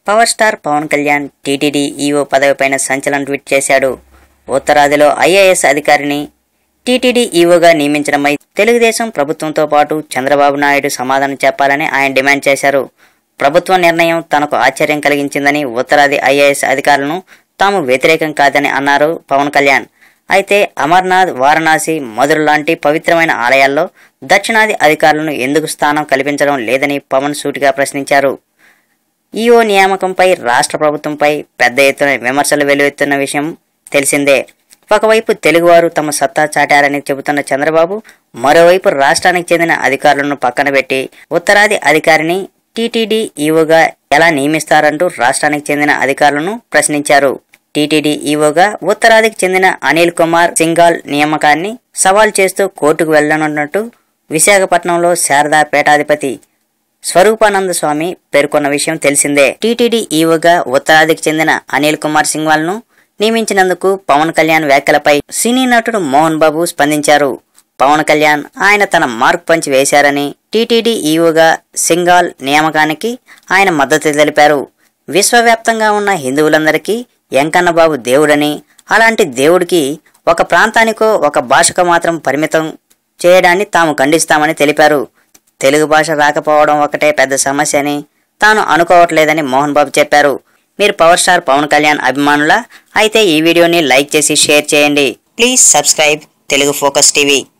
power star Pawan Kalyan TTD EO పదవిపైన సంచలన tweet చేశాడు ఉత్తరాదిలో ఐఏఎస్ అధికారిని టీటీడీ ఈఓగా నియమించడంపై తెలుగుదేశం ప్రభుత్వంతో పాటు చంద్రబాబు నాయుడు సమాధానం చెప్పాలని ఆయన డిమాండ్ చేశారు ప్రభుత్వ నిర్ణయం తనకు ఆశ్చర్యం కలిగించిందని ఉత్తరాది ఐఏఎస్ అధికారులను తాము వ్యతిరేకం కాదని అన్నారు పవన్ కళ్యాణ్ అయితే అమర్నాథ్ వారణాసి మధుర లాంటి పవిత్రమైన ఆలయాల్లో దక్షిణాది అధికారులను ఎందుకు స్థానం కల్పించడం లేదని పవన్ సూటిగా ప్రశ్నించారు ఈఓ నియామకంపై రాష్ట్ర ప్రభుత్వంపై పెద్ద ఎత్తున విమర్శలు వెలువెత్తున్న విషయం తెలిసిందే ఒకవైపు తెలుగువారు తమ సత్తా చాటారని చెబుతున్న చంద్రబాబు మరోవైపు రాష్ట్రానికి చెందిన అధికారులను పక్కన పెట్టి ఉత్తరాది అధికారిని టీటీడీ ఈఓగా ఎలా నియమిస్తారంటూ రాష్ట్రానికి చెందిన అధికారులను ప్రశ్నించారు టీటీడీ ఈఓగా ఉత్తరాదికి చెందిన అనిల్ కుమార్ సింగాల్ నియామకాన్ని సవాల్ చేస్తూ కోర్టుకు వెళ్లనున్నట్టు విశాఖపట్నంలో శారదా పీఠాధిపతి స్వరూపానంద స్వామి పేర్కొన్న విషయం తెలిసిందే టీటీడీ ఈవోగా ఉత్తరాదికి చెందిన అనిల్ కుమార్ సింగ్వాల్ ను నియమించినందుకు పవన్ కళ్యాణ్ వ్యాఖ్యలపై సినీ నటుడు మోహన్ బాబు స్పందించారు పవన్ కళ్యాణ్ ఆయన తన మార్క్ పంచ్ వేశారని టీటీడీ ఈవోగా సింగాల్ నియామకానికి ఆయన మద్దతు తెలిపారు విశ్వవ్యాప్తంగా ఉన్న హిందువులందరికీ వెంకన్న బాబు దేవుడని అలాంటి దేవుడికి ఒక ప్రాంతానికో ఒక భాషకు మాత్రం పరిమితం చేయడాన్ని తాము ఖండిస్తామని తెలిపారు తెలుగు భాష రాకపోవడం ఒకటే పెద్ద సమస్య అని తాను అనుకోవట్లేదని మోహన్ బాబు చెప్పారు మీరు పవర్ స్టార్ పవన్ కళ్యాణ్ అభిమానులా అయితే ఈ వీడియోని లైక్ చేసి షేర్ చేయండి please subscribe Telugu focus TV